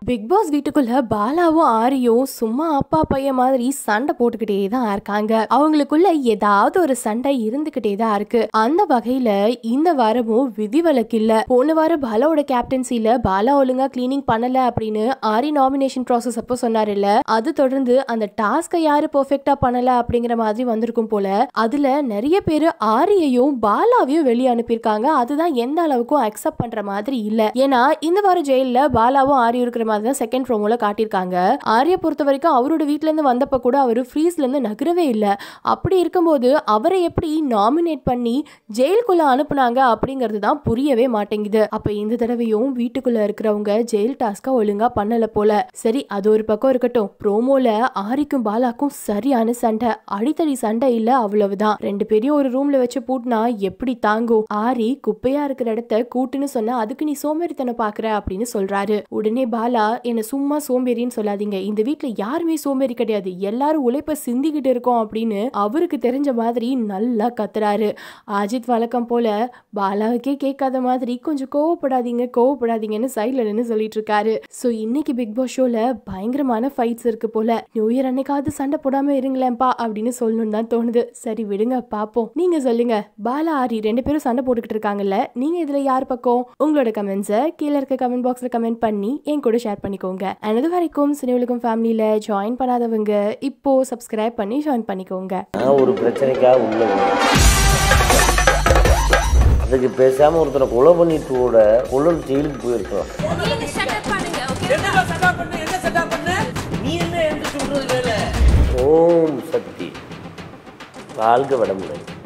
Big pass வீட்டுக்குள்ள பாலாவும் ஆரியும் சும்மா அப்பா பையன் மாதிரி சண்டை போட்டுக்கிட்டே தான் இருக்காங்க அவங்களுக்குள்ள ஏதாவது ஒரு சண்டை இருந்துகிட்டே தான் இருக்கு அந்த வகையில இந்த வாரமும் விதிவிலக்கு இல்ல போன வாரம் பாலாவோட கேப்டன்சில பாலா ஒழுங்கா கிளீனிங் பண்ணல அப்படின்னு ஆரி நாமினேஷன் ப்ராசஸ் அப்போ சொன்னாரு இல்ல அது தொடர்ந்து அந்த டாஸ்கை யாரு பெர்ஃபெக்டா பண்ணல அப்படிங்கிற மாதிரி வந்திருக்கும் போல அதுல நிறைய பேர் ஆரியையும் பாலாவையும் வெளியே அனுப்பியிருக்காங்க அதுதான் எந்த அளவுக்கும் அக்செப்ட் பண்ற மாதிரி இல்ல ஏன்னா இந்த வாரம் ஜெயில பாலாவும் ஆரியும் இருக்கிற மாதிரி தான் செகண்ட் ப்ரோமோல காட்டியிருக்காங்க ஆரியை பொறுத்த வரைக்கும் அவரோட வீட்ல இருந்து வந்தப்ப கூட அவர் ஃப்ரீஸ்ல இருந்து நகரவே இல்லை அப்படி இருக்கும்போது அவரை எப்படி நாமினேட் பண்ணி ஜெயிலுக்குள்ள அனுப்புனாங்க அப்படிங்கிறது தான் புரியவே மாட்டேங்குது அப்ப இந்த தடவையும் வீட்டுக்குள்ள இருக்கிறவங்க ஜெயில் டாஸ்கா ஒழுங்கா பண்ணல போல சரி அது ஒரு பக்கம் இருக்கட்டும் ப்ரோமோல ஆரிக்கும் பாலாக்கும் சரியான சண்டை அடித்தடி சண்டை இல்ல அவ்வளவுதான் ரெண்டு பேரையும் ஒரு ரூம்ல வச்சு பூட்டினா எப்படி தாங்கும் ஆரி குப்பையா இருக்கிற இடத்த கூட்டுன்னு சொன்னா அதுக்கு நீ சோம்பேறித்தனம் பாக்குற அப்படின்னு சொல்றாரு உடனே பாலா என்ன சும்மா சோம்பேறின்னு சொல்லாதீங்க இந்த வீட்ல யாருமே சோம்பேறி கிடையாது எல்லாரும் உழைப்ப சிந்திக்கிட்டு இருக்கோம் அப்படின்னு அவருக்கு தெரிஞ்ச மாதிரி நல்லா கத்துறாரு அஜித் வழக்கம் போல பாலாவுக்கே கேட்காத மாதிரி கொஞ்சம் கோவப்படாதீங்க கோவப்படாதீங்கன்னு சைட்ல நின்று சொல்லிட்டு இருக்காரு ஸோ இன்னைக்கு பிக் பாஸ் ஷோல பயங்கரமான ஃபைட்ஸ் இருக்கு போல நியூ இயர் அன்னைக்காவது சண்டை போடாம இருங்களேன்ப்பா அப்படின்னு சொல்லணும்னு தான் தோணுது சரி விடுங்க பாப்போம் நீங்க சொல்லுங்க பாலா ஆரி ரெண்டு பேரும் சண்டை போட்டுக்கிட்டு இருக்காங்கல்ல நீங்க இதுல யார் பக்கம் உங்களோட கமெண்ட்ஸை கீழே இருக்க கமெண்ட் பாக்ஸ்ல கமெண்ட் பண்ணி என் கூட ஷேர் பண்ணிக்கோங்க And இது வரைக்கும் சினிவலுக்கும் ஃபேமிலியில ஜாயின் பண்ணாதவங்க இப்போ சப்ஸ்கிரைப் பண்ணி ஜாயின் பண்ணிக்கோங்க நான் ஒரு பிரச்சனைக்காக உள்ள வந்தேன். அதுக்கு பேசாம ஒருத்தரை கொலை பண்ணிட்டு கூட கொள்ளல் ஜெயிலுக்கு போயிருக்கலாம் என்ன செட்டப் பண்ண என்ன செட்டப் பண்ண நீ என்ன என்று சொல்றது வேலை ஓம் சக்தி வாழ்க வடமுறை